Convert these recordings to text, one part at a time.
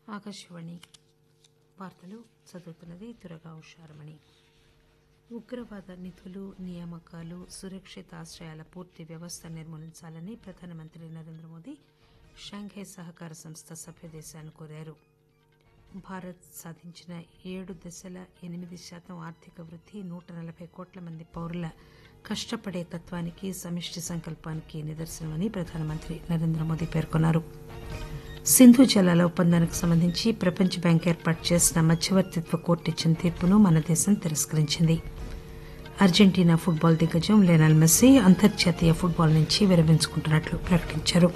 ఆకాశవాణి వార్తలు చదువుతున్నది దురగా ఉషారమణి ఉగ్రవాద నిధులు నియామకాలు సురక్షిత ఆశ్రయాల పూర్తి వ్యవస్థ నిర్మూలించాలని ప్రధానమంత్రి నరేంద్ర మోదీ షాంఘై సహకార సంస్థ సభ్య దేశాలను కోరారు భారత్ సాధించిన ఏడు దశల ఎనిమిది శాతం ఆర్థిక వృద్ధి నూట నలభై కోట్ల మంది పౌరుల కష్టపడే తత్వానికి సమిష్టి సంకల్పానికి నిదర్శనమని ప్రధానమంత్రి నరేంద్ర మోదీ పేర్కొన్నారు సింధు జలాల ఒప్పందానికి సంబంధించి ప్రపంచ బ్యాంక్ ఏర్పాటు చేసిన మధ్యవర్తిత్వ కోర్టు ఇచ్చిన తీర్పును మన దేశం తిరస్కరించింది అర్జెంటీనా ఫుట్బాల్ దిగ్గజం లెనల్ మెస్సీ అంతర్జాతీయ ఫుట్బాల్ నుంచి విరమించుకుంటున్నట్లు ప్రకటించారు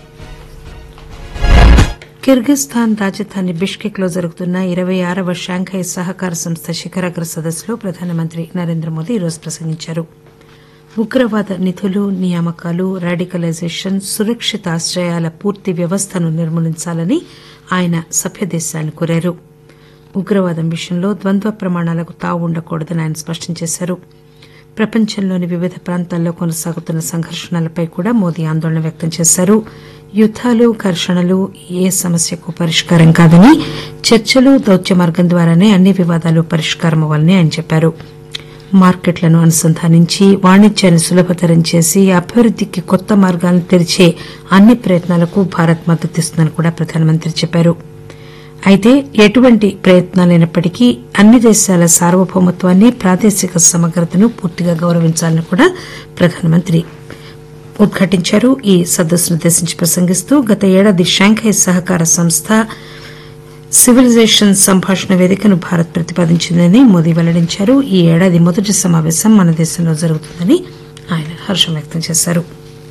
కిర్గిస్థాన్ రాజధాని బిష్కెక్ లో జరుగుతున్న ఇరవై ఆరవ షాంఘై సహకార సంస్థ శిఖరాగ్ర సదస్సులో ప్రధానమంత్రి నరేంద్ర మోదీ ఈరోజు ప్రసంగించారు ఉగ్రవాద నిధులు నియామకాలు రాడికలైజేషన్ సురక్షిత ఆశ్రయాల పూర్తి వ్యవస్థను నిర్మూలించాలని ఆయన సభ్య దేశాలను కోరారు ఉగ్రవాదం విషయంలో ద్వంద్వ ప్రమాణాలకు తావు ఉండకూడదని ఆయన స్పష్టం చేశారు ప్రపంచంలోని వివిధ ప్రాంతాల్లో కొనసాగుతున్న సంఘర్షణలపై కూడా మోదీ ఆందోళన వ్యక్తం చేశారు యుద్దాలు ఘర్షణలు ఏ సమస్యకు పరిష్కారం కాదని చర్చలు దౌత్య మార్గం ద్వారానే అన్ని వివాదాలు పరిష్కారం అవ్వాలని ఆయన చెప్పారు మార్కెట్లను అనుసంధానించి వాణిజ్యాన్ని సులభతరం చేసి అభివృద్దికి కొత్త మార్గాలను తెరిచే అన్ని ప్రయత్నాలకు భారత్ మద్దతిస్తుందని కూడా ప్రధానమంత్రి చెప్పారు అయితే ఎటువంటి ప్రయత్నాలైనప్పటికీ అన్ని దేశాల సార్వభౌమత్వాన్ని ప్రాదేశిక సమగ్రతను పూర్తిగా గౌరవించాలని కూడా ప్రధానమంత్రి ఉద్ఘాటించారు ఈ సదస్సునుద్దేశించి ప్రసంగిస్తూ గత ఏడాది షాంఘై సహకార సంస్థ సివిలైజేషన్ సంభాషణ వేదికను భారత్ ప్రతిపాదించిందని మోదీ వెల్లడించారు ఈ ఏడాది మొదటి సమావేశం మన దేశంలో జరుగుతుందని ఆయన హర్షం వ్యక్తం చేశారు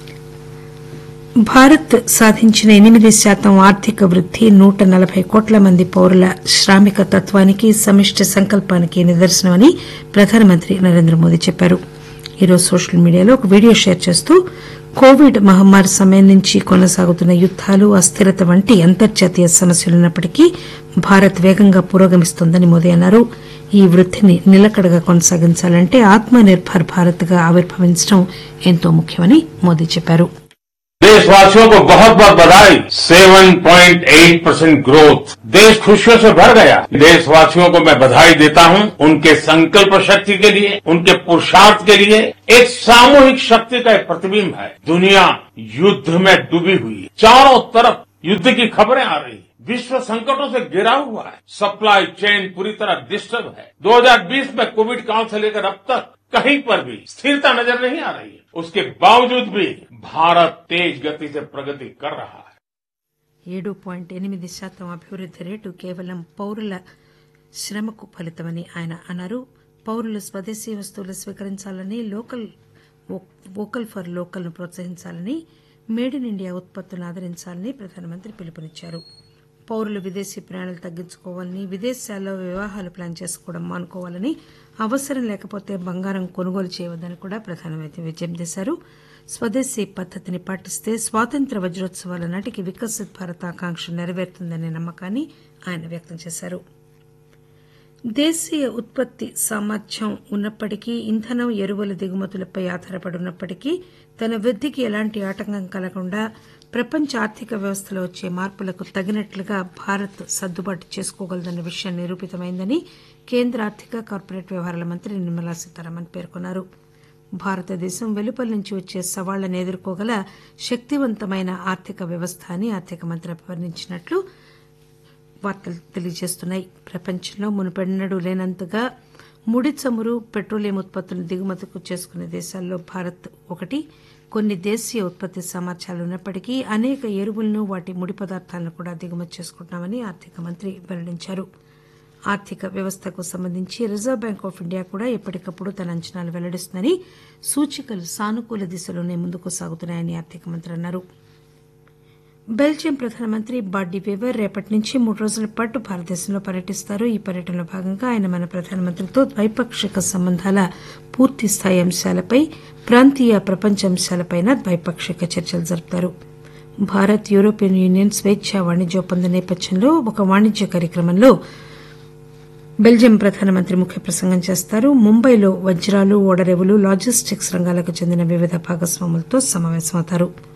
భారత్ సాధించిన ఎనిమిది శాతం ఆర్థిక వృద్ది నూట నలభై కోట్ల మంది పౌరుల శ్రామిక తత్వానికి సమిష్టి సంకల్పానికి నిదర్శనమని ప్రధానమంత్రి నరేంద్ర మోదీ చెప్పారు ఈరోజు సోషల్ మీడియాలో ఒక వీడియో షేర్ చేస్తూ కోవిడ్ మహమ్మారి సమయం నుంచి కొనసాగుతున్న యుద్దాలు అస్థిరత వంటి అంతర్జాతీయ సమస్యలున్నప్పటికీ భారత్ వేగంగా పురోగమిస్తోందని మోదీ అన్నారు ఈ వృద్దిని నిలకడగా కొనసాగించాలంటే ఆత్మ నిర్భర్ భారత్ గా ఆవిర్భవించడం ఎంతో ముఖ్యమని మోదీ చెప్పారు देशवासियों को बहुत बहुत बधाई 7.8 परसेंट ग्रोथ देश खुशियों से भर गया देशवासियों को मैं बधाई देता हूं उनके संकल्प शक्ति के लिए उनके पुरुषार्थ के लिए एक सामूहिक शक्ति का एक प्रतिबिंब है दुनिया युद्ध में डूबी हुई है चारों तरफ युद्ध की खबरें आ रही हैं विश्व संकटों से घिरा हुआ है सप्लाई चेन पूरी तरह डिस्टर्ब है 2020 में कोविड काल से लेकर अब तक कहीं पर भी स्थिरता नजर नहीं आ रही है उसके बावजूद भी भारत तेज गति से प्रगति कर रहा है ఏడు పాయింట్ ఎనిమిది శాతం అభివృద్ది రేటు కేవలం పౌరుల శ్రమకు ఫలితమని ఆయన అన్నారు పౌరులు స్వదేశీ వస్తువులు స్వీకరించాలని లోకల్ వోకల్ ఫర్ లోకల్ ను ప్రోత్సహించాలని మేడ్ ఇన్ ఇండియా ఉత్పత్తులను ఆదరించాలని ప్రధానమంత్రి పిలుపునిచ్చారు పౌరులు విదేశీ ప్రయాణాలు తగ్గించుకోవాలని విదేశాల్లో వివాహాలు ప్లాన్ చేసుకోవడం మానుకోవాలని అవసరం లేకపోతే బంగారం కొనుగోలు చేయవద్దని కూడా ప్రధానమంత్రి విజయం చేశారు స్వదేశీ పద్దతిని పాటిస్తే స్వాతంత్ర వజ్రోత్సవాల నాటికి వికసిత్ భారత్ ఆకాంక్ష నెరవేరుతుందనే నమ్మకాన్ని ఆయన వ్యక్తం చేశారు దేశీయ ఉత్పత్తి సామర్థ్యం ఉన్నప్పటికీ ఇంధనం ఎరువుల దిగుమతులపై ఆధారపడి ఉన్నప్పటికీ తన వృద్దికి ఎలాంటి ఆటంకం కలగకుండా ప్రపంచ ఆర్థిక వ్యవస్థలో వచ్చే మార్పులకు తగినట్లుగా భారత్ సర్దుబాటు చేసుకోగలదన్న విషయం నిరూపితమైందని కేంద్ర ఆర్థిక కార్పొరేట్ వ్యవహారాల మంత్రి నిర్మలా సీతారామన్ పేర్కొన్నారు భారతదేశం వెలుపల నుంచి వచ్చే సవాళ్లను ఎదుర్కోగల శక్తివంతమైన ఆర్థిక వ్యవస్థ అని ఆర్థిక మంత్రి అభివర్ణించినట్లు వార్తలు తెలియజేస్తున్నాయి ప్రపంచంలో మునుపెన్నడూ లేనంతగా ముడి చమురు పెట్రోలియం ఉత్పత్తులను దిగుమతికు చేసుకునే దేశాల్లో భారత్ ఒకటి కొన్ని దేశీయ ఉత్పత్తి సామర్థ్యాలు ఉన్నప్పటికీ అనేక ఎరువులను వాటి ముడి పదార్థాలను కూడా దిగుమతి చేసుకుంటున్నామని ఆర్థిక మంత్రి వెల్లడించారు ఆర్థిక వ్యవస్థకు సంబంధించి రిజర్వ్ బ్యాంక్ ఆఫ్ ఇండియా కూడా ఎప్పటికప్పుడు తన అంచనాలు వెల్లడిస్తుందని సూచికలు సానుకూల దిశలోనే ముందుకు సాగుతున్నాయని ఆర్థిక మంత్రి అన్నారు బెల్జియం ప్రధానమంత్రి బాడీ వేవర్ రేపటి నుంచి మూడు రోజుల పాటు భారతదేశంలో పర్యటిస్తారు ఈ పర్యటనలో భాగంగా ఆయన మన ప్రధానమంత్రితో ద్వైపాక్షిక సంబంధాల పూర్తి స్థాయి అంశాలపై ప్రాంతీయ ప్రపంచ అంశాలపై ద్వైపాక్షిక చర్చలు జరుపుతారు భారత్ యూరోపియన్ యూనియన్ స్వేచ్ఛ వాణిజ్య ఒప్పందం నేపథ్యంలో ఒక వాణిజ్య కార్యక్రమంలో బెల్జియం ప్రధానమంత్రి ముఖ్య ప్రసంగం చేస్తారు ముంబైలో వజ్రాలు ఓడరేవులు లాజిస్టిక్స్ రంగాలకు చెందిన వివిధ భాగస్వాములతో సమావేశమవుతారు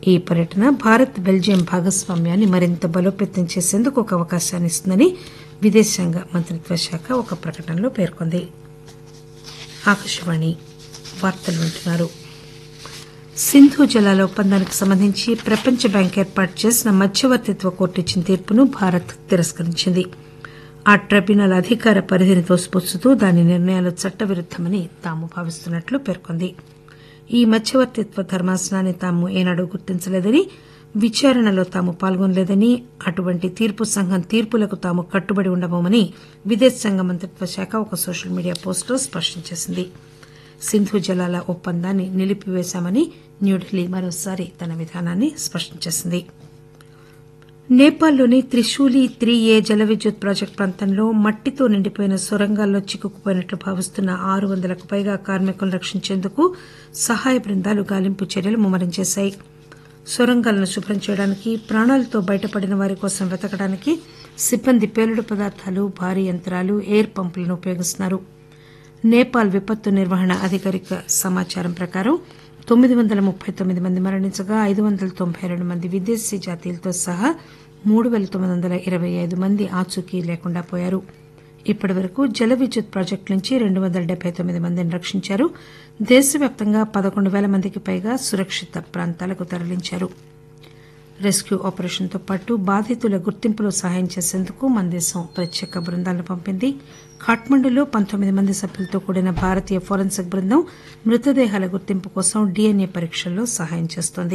ఈ పర్యటన భారత్ బెల్జియం భాగస్వామ్యాన్ని మరింత బలోపేతం చేసేందుకు ఒక అవకాశాన్ని ఇస్తుందని విదేశాంగ మంత్రిత్వ శాఖ ఒక ప్రకటనలో పేర్కొంది ఆకాశవాణి వార్తలు వింటున్నారు సింధు జలాల ఒప్పందానికి సంబంధించి ప్రపంచ బ్యాంక్ ఏర్పాటు చేసిన మధ్యవర్తిత్వ కోర్టు ఇచ్చిన తీర్పును భారత్ తిరస్కరించింది ఆ ట్రిబ్యునల్ అధికార పరిధిని తోసిపుచ్చుతూ దాని నిర్ణయాలు చట్టవిరుద్దమని తాము భావిస్తున్నట్లు పేర్కొంది ఈ మధ్యవర్తిత్వ ధర్మాసనాన్ని తాము ఏనాడు గుర్తించలేదని విచారణలో తాము పాల్గొనలేదని అటువంటి తీర్పు సంఘం తీర్పులకు తాము కట్టుబడి ఉండబోమని విదేశాంగ మంత్రిత్వ శాఖ ఒక సోషల్ మీడియా పోస్టులో స్పష్టం చేసింది సింధు జలాల ఒప్పందాన్ని నిలిపివేశామని న్యూఢిల్లీ మరోసారి తన విధానాన్ని స్పష్టం చేసింది నేపాల్లోని త్రిశూలి త్రీ ఏ జల విద్యుత్ ప్రాజెక్టు ప్రాంతంలో మట్టితో నిండిపోయిన సొరంగాల్లో చిక్కుకుపోయినట్లు భావిస్తున్న ఆరు వందలకు పైగా కార్మికులను రక్షించేందుకు సహాయ బృందాలు గాలింపు చర్యలు ముమ్మరం చేశాయి సొరంగాలను శుభ్రం చేయడానికి ప్రాణాలతో బయటపడిన వారి కోసం వెతకడానికి సిబ్బంది పేలుడు పదార్థాలు భారీ యంత్రాలు ఎయిర్ పంపులను ఉపయోగిస్తున్నారు నేపాల్ విపత్తు నిర్వహణ అధికారిక సమాచారం ప్రకారం తొమ్మిది వందల ముప్పై తొమ్మిది మంది మరణించగా ఐదు వందల తొంభై రెండు మంది విదేశీ జాతీయులతో సహా మూడు పేల తొమ్మిది వందల ఇరవై ఐదు మంది ఆచూకీ లేకుండా పోయారు ఇప్పటి వరకు జల విద్యుత్ ప్రాజెక్టు నుంచి రెండు వందల డెబ్బై తొమ్మిది మందిని రక్షించారు దేశవ్యాప్తంగా పదకొండు పేల మందికి పైగా సురక్షిత ప్రాంతాలకు తరలించారు రెస్క్యూ ఆపరేషన్తో పాటు బాధితుల గుర్తింపులో సహాయం చేసేందుకు మన దేశం ప్రత్యేక బృందాలను పంపింది ఖాట్మండులో పంతొమ్మిది మంది సభ్యులతో కూడిన భారతీయ ఫోరెన్సిక్ బృందం మృతదేహాల గుర్తింపు కోసం డీఎన్ఏ పరీక్షల్లో సహాయం చేస్తోంది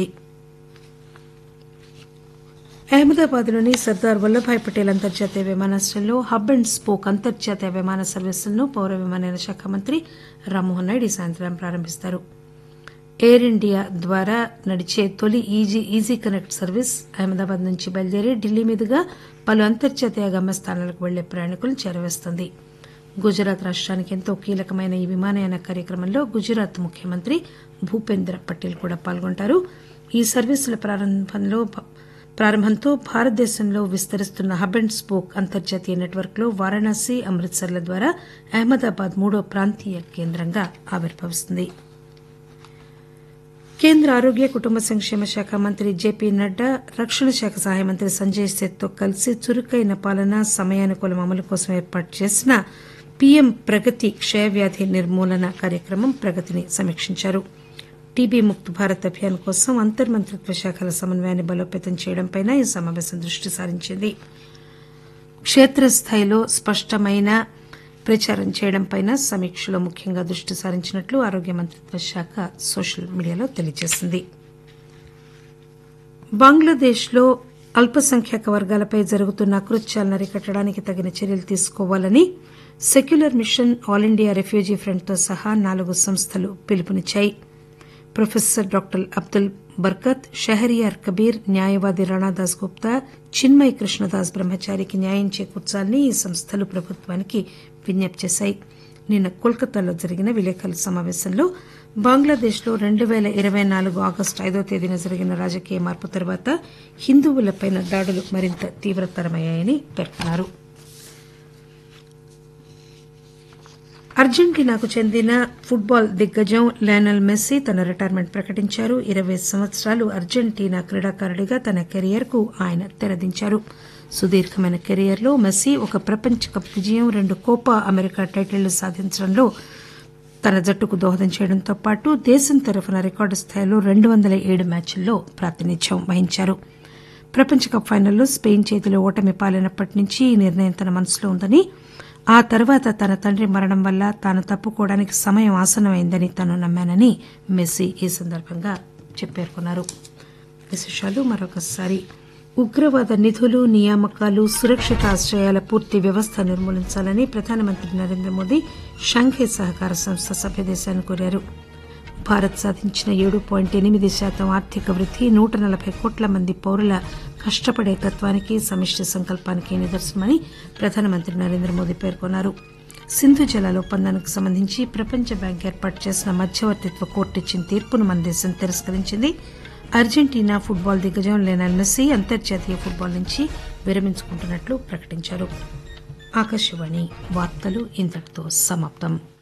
అహ్మదాబాద్లోని సర్దార్ వల్లభాయ్ పటేల్ అంతర్జాతీయ విమానాశ్రయంలో హబ్ అండ్ స్పోక్ అంతర్జాతీయ విమాన సర్వీసులను పౌర విమానయాన శాఖ మంత్రి రామ్మోహన్ నాయుడు ఈ సాయంత్రం ప్రారంభిస్తారు ఎయిర్ ఇండియా ద్వారా నడిచే తొలి easy easy connect service Ahmedabad నుంచి బయలుదేరి ఢిల్లీ మీదుగా పలు అంతర్జాతీయ గమ్యస్థానాలకు వెళ్లే ప్రయాణికులను చేరవేస్తుంది గుజరాత్ రాష్ట్రానికి ఎంతో కీలకమైన ఈ విమానయాన కార్యక్రమంలో గుజరాత్ ముఖ్యమంత్రి భూపేంద్ర పటేల్ కూడా పాల్గొంటారు ఈ సర్వీసుల ప్రారంభంలో ప్రారంభంతో భారతదేశంలో విస్తరిస్తున్న హబ్ అండ్ స్పోక్ అంతర్జాతీయ నెట్వర్క్ లో వారణాసి అమృత్సర్ల ద్వారా అహ్మదాబాద్ మూడో ప్రాంతీయ కేంద్రంగా ఆవిర్భవిస్తుంది కేంద్ర ఆరోగ్య కుటుంబ సంక్షేమ శాఖ మంత్రి జేపీ నడ్డా రక్షణ శాఖ సహాయ మంత్రి సంజయ్ సేత్ తో కలిసి చురుకైన పాలన సమయానుకూలం అమలు కోసం ఏర్పాటు చేసిన పీఎం ప్రగతి క్షయవ్యాధి నిర్మూలన కార్యక్రమం ప్రగతిని సమీక్షించారు టీబీ ముక్త్ భారత్ అభియాన్ కోసం అంతర్మంత్రిత్వ శాఖల సమన్వయాన్ని బలోపేతం చేయడంపై ఈ సమావేశం దృష్టి సారించింది క్షేత్రస్థాయిలో స్పష్టమైన ప్రచారం చేయడంపై సమీక్షలో ముఖ్యంగా దృష్టి సారించినట్లు ఆరోగ్య మంత్రిత్వ శాఖ సోషల్ మీడియాలో తెలియజేసింది బంగ్లాదేశ్లో అల్పసంఖ్యాక వర్గాలపై జరుగుతున్న అకృత్యాలను అరికట్టడానికి తగిన చర్యలు తీసుకోవాలని secular mission all India refugee ఫ్రంట్తో సహా నాలుగు సంస్థలు పిలుపునిచ్చాయి ప్రొఫెసర్ డాక్టర్ అబ్దుల్ బర్కత్ షహరియార్ కబీర్ న్యాయవాది రాణాదాస్ గుప్తా చిన్మయ్ కృష్ణదాస్ బ్రహ్మచారికి న్యాయం చేకూర్చాలని ఈ సంస్థలు ప్రభుత్వానికి విజ్ఞప్తి చేశాయి నిన్న కోల్కతాలో జరిగిన విలేకరుల సమావేశంలో బంగ్లాదేశ్లో రెండు పేల ఇరవై నాలుగు ఆగస్టు ఐదో తేదీన జరిగిన రాజకీయ మార్పు తర్వాత హిందువులపై దాడులు మరింత తీవ్రతరమయ్యాయని పేర్కొన్నారు అర్జెంటీనాకు చెందిన ఫుట్బాల్ దిగ్గజం లయనల్ మెస్సీ తన రిటైర్మెంట్ ప్రకటించారు ఇరవై సంవత్సరాలు అర్జెంటీనా క్రీడాకారుడిగా తన కెరియర్ కు ఆయన తెరదించారు సుదీర్ఘమైన కెరియర్లో మెస్సీ ఒక ప్రపంచ కప్ విజయం రెండు కోపా అమెరికా టైటిళ్లు సాధించడంలో తన జట్టుకు దోహదం చేయడంతో పాటు దేశం తరఫున రికార్డు స్థాయిలో రెండు వందల ఏడు మ్యాచ్ల్లో ప్రాతినిధ్యం వహించారు ప్రపంచ కప్ ఫైనల్లో స్పెయిన్ చేతిలో ఓటమి పాలైనప్పటి నుంచి ఈ నిర్ణయం తన మనసులో ఉందని ఆ తర్వాత తన తండ్రి మరణం వల్ల తాను తప్పుకోవడానికి సమయం ఆసన్నమైందని తాను నమ్మానని మెస్సీ ఈ సందర్భంగా చెప్పారు విశేషాలు మరొకసారి ఉగ్రవాద నిధులు నియామకాలు సురక్షిత ఆశ్రయాల పూర్తి వ్యవస్థ నిర్మూలించాలని ప్రధానమంత్రి నరేంద్ర మోదీ షంఘై సహకార సంస్థ సభ్యదేశాన్ని కోరారు భారత్ సాధించిన ఏడు పాయింట్ ఎనిమిది శాతం ఆర్థిక వృద్ది నూట నలభై కోట్ల మంది పౌరుల కష్టపడే తత్వానికి సమిష్టి సంకల్పానికి నిదర్శనమని ప్రధానమంత్రి నరేంద్ర మోదీ పేర్కొన్నారు సింధు జలాల ఒప్పందానికి సంబంధించి ప్రపంచ బ్యాంక్ ఏర్పాటు చేసిన మధ్యవర్తిత్వ కోర్టు ఇచ్చిన తీర్పును మన దేశం తిరస్కరించింది అర్జెంటీనా ఫుట్బాల్ దిగ్గజం లెనల్ మెస్సీ అంతర్జాతీయ ఫుట్బాల్ నుంచి విరమించుకుంటున్నట్లు ప్రకటించారు ఆకాశవాణి వార్తలు ఇంతటితో సమాప్తం